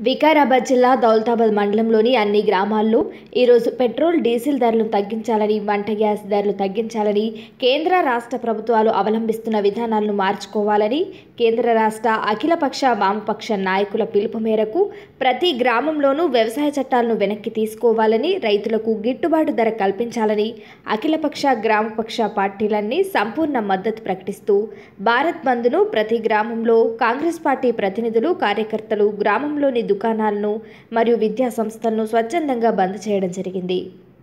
వికారాబాద్ జిల్లా దౌలతాబాద్ మండలంలోని అన్ని గ్రామాల్లో ఈరోజు పెట్రోల్ డీజిల్ ధరలు తగ్గించాలని వంట గ్యాస్ ధరలు తగ్గించాలని కేంద్ర రాష్ట్ర ప్రభుత్వాలు అవలంబిస్తున్న విధానాలను మార్చుకోవాలని కేంద్ర రాష్ట్ర అఖిలపక్ష వామపక్ష నాయకుల పిలుపు మేరకు ప్రతి గ్రామంలోనూ వ్యవసాయ చట్టాలను వెనక్కి తీసుకోవాలని రైతులకు గిట్టుబాటు ధర కల్పించాలని అఖిలపక్ష గ్రామపక్ష పార్టీలన్నీ సంపూర్ణ మద్దతు ప్రకటిస్తూ భారత్ బంద్ను ప్రతి గ్రామంలో కాంగ్రెస్ పార్టీ ప్రతినిధులు కార్యకర్తలు గ్రామంలోని దుకాణాలను మరియు విద్యా సంస్థలను స్వచ్ఛందంగా బంద్ చేయడం జరిగింది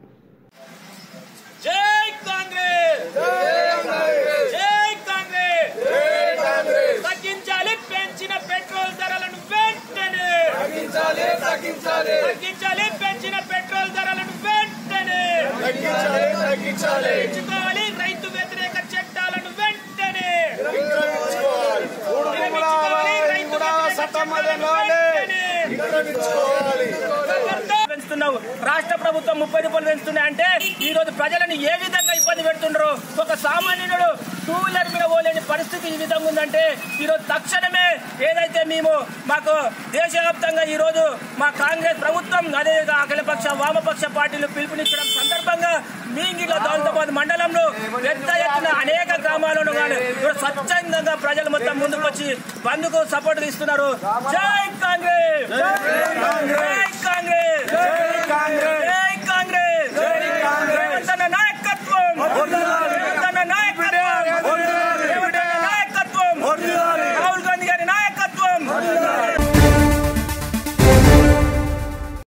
జై కాంగ్రెస్ జై కాంగ్రెస్ తగ్గించాలి పెంచిన పెట్రోల్ ధరలను వెంటనే తగ్గించాలి తగ్గించాలి తగ్గించాలి పెంచిన పెట్రోల్ ధరలను వెంటనే తగ్గించాలి తగ్గించాలి తెచ్చుకోవాలి రైతు వ్యతిరేక చట్టాలను వెంటనే విరమించుకోవాలి. మూడు విరమించుకోవాలి, మూడు రైతు కూడా వ్యతిరేక సతమతమవ్వాలి. వెంటనే. విరమించుకోవాలి. పెంచుతున్నావు రాష్ట్ర ప్రభుత్వం ముప్పై రూపాయలు పెంచుతున్నాయి అంటే ఈ రోజు ప్రజలను ఏ విధంగా ఇబ్బంది పెడుతుండ్రు ఒక సామాన్యుడు టూ వీలర్ మీద పోలేని పరిస్థితి ఈ విధంగా ఉందంటే ఈ రోజు తక్షణమే ఏదైతే మేము మాకు దేశవ్యాప్తంగా ఈ రోజు మా కాంగ్రెస్ ప్రభుత్వం అదే అఖిలపక్ష వామపక్ష పార్టీలు పిలుపునిచ్చడం సందర్భంగా మీంగిలో దౌలతాబాద్ మండలంలో పెద్ద ఎత్తున అనేక గ్రామాలను కానీ ఇప్పుడు స్వచ్ఛందంగా ప్రజలు మొత్తం ముందుకు వచ్చి బంద్కు సపోర్ట్ ఇస్తున్నారు జై కాంగ్రెస్ జై కాంగ్రెస్ కాంగ్రెస్